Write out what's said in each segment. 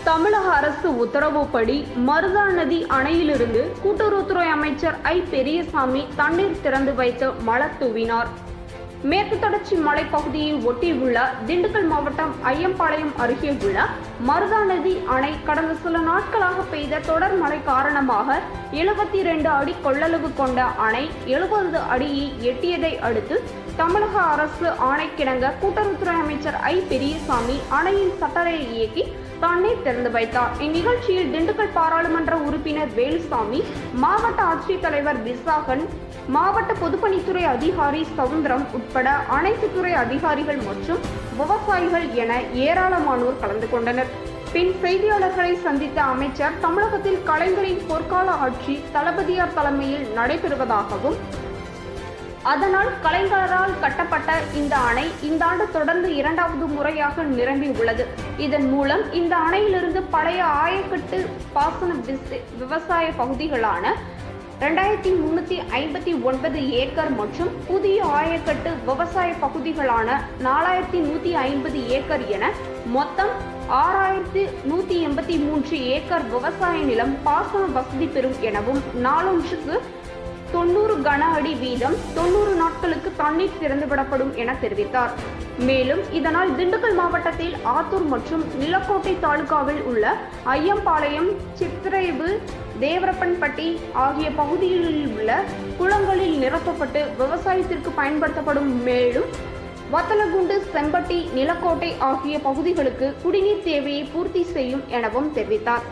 தமிழக அரசு உத்தரவுப்படி மருதா நதி அணையிலிருந்து கூட்டுறவுத்துறை அமைச்சர் ஐ பெரியசாமி தண்ணீர் திறந்து வைத்து மலர் தூவினார் மேற்கு தொடர்ச்சி மலைப்பகுதியை ஒட்டியுள்ள திண்டுக்கல் மாவட்டம் ஐயம்பாளையம் அருகே உள்ள மருதா நதி அணை கடந்த சில நாட்களாக பெய்த தொடர் மழை காரணமாக எழுபத்தி இரண்டு அடி கொள்ளளவு கொண்ட அணை எழுபது அடியை எட்டியதை அடுத்து தமிழக அரசு ஆணைக்கிணங்க கூட்டுறவுத்துறை அமைச்சர் ஐ பெரியசாமி அணையின் சட்டரையை இயக்கி தண்ணீர் திறந்து வைத்தார் இந்நிகழ்ச்சியில் திண்டுக்கல் பாராளுமன்ற உறுப்பினர் வேலுசாமி மாவட்ட ஆட்சித்தலைவர் விசாகன் மாவட்ட பொதுப்பணித்துறை அதிகாரி சவுந்தரம் உட்பட அனைத்து துறை அதிகாரிகள் மற்றும் விவசாயிகள் என ஏராளமானோர் கலந்து கொண்டனர் பின் செய்தியாளர்களை சந்தித்த அமைச்சர் தமிழகத்தில் கலைஞரின் பொற்கால ஆட்சி தளபதியார் தலைமையில் நடைபெறுவதாகவும் அதனால் கலைஞரால் கட்டப்பட்ட இந்த அணை இந்த ஆண்டு தொடர்ந்து இரண்டாவது முறையாக நிரம்பி உள்ளது இதன் மூலம் இந்த அணையிலிருந்து பழைய ஆயக்கட்டு பாசன விச- விவசாய பகுதிகளான ரெண்டாயிரத்தி முன்னூத்தி ஐம்பத்தி ஒன்பது ஏக்கர் மற்றும் புதிய ஆயக்கட்டு விவசாய பகுதிகளான நாலாயிரத்தி நூத்தி ஐம்பது ஏக்கர் என மொத்தம் ஆறாயிரத்து நூத்தி எண்பத்தி மூன்று ஏக்கர் விவசாய நிலம் பாசன வசதி பெறும் எனவும் நாளொன்றுக்கு தொண்ணூறு கன அடி வீதம் தொண்ணூறு நாட்களுக்கு தண்ணீர் திறந்துவிடப்படும் என தெரிவித்தார் மேலும் இதனால் திண்டுக்கல் மாவட்டத்தில் ஆத்தூர் மற்றும் நிலக்கோட்டை தாலுகாவில் உள்ள ஐயம்பாளையம் சித்திரைவு தேவரப்பன்பட்டி ஆகிய பகுதிகளில் உள்ள குளங்களில் நிரப்பப்பட்டு விவசாயத்திற்கு பயன்படுத்தப்படும் மேலும் வத்தலகுண்டு செம்பட்டி நிலக்கோட்டை ஆகிய பகுதிகளுக்கு குடிநீர் தேவையை பூர்த்தி செய்யும் எனவும் தெரிவித்தார்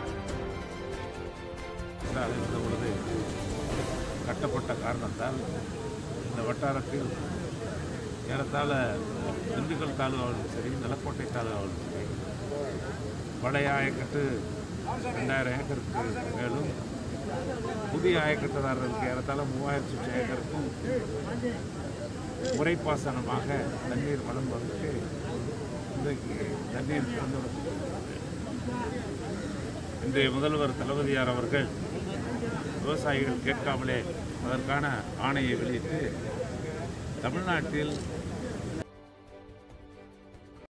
அது இருந்த பொழுது கட்டப்பட்ட காரணத்தால் இந்த வட்டாரத்தில் ஏறத்தாழ திண்டுக்கல் தாலுகாவிலும் சரி நிலக்கோட்டை தாலுகாவிலும் சரி பழைய ஆயக்கட்டு ரெண்டாயிரம் ஏக்கருக்கு மேலும் புதிய ஆயக்கட்டுதாரர்களுக்கு ஏறத்தாழ மூவாயிரத்தி சொச்ச ஏக்கருக்கும் முறைப்பாசனமாக தண்ணீர் வழங்குவதற்கு இன்றைக்கு தண்ணீர் திறந்துவிடப்பட்டிருக்கிறது இன்றைய முதல்வர் தளபதியார் அவர்கள் விவசாயிகள் கேட்காமலே அதற்கான ஆணையை வெளியிட்டு தமிழ்நாட்டில்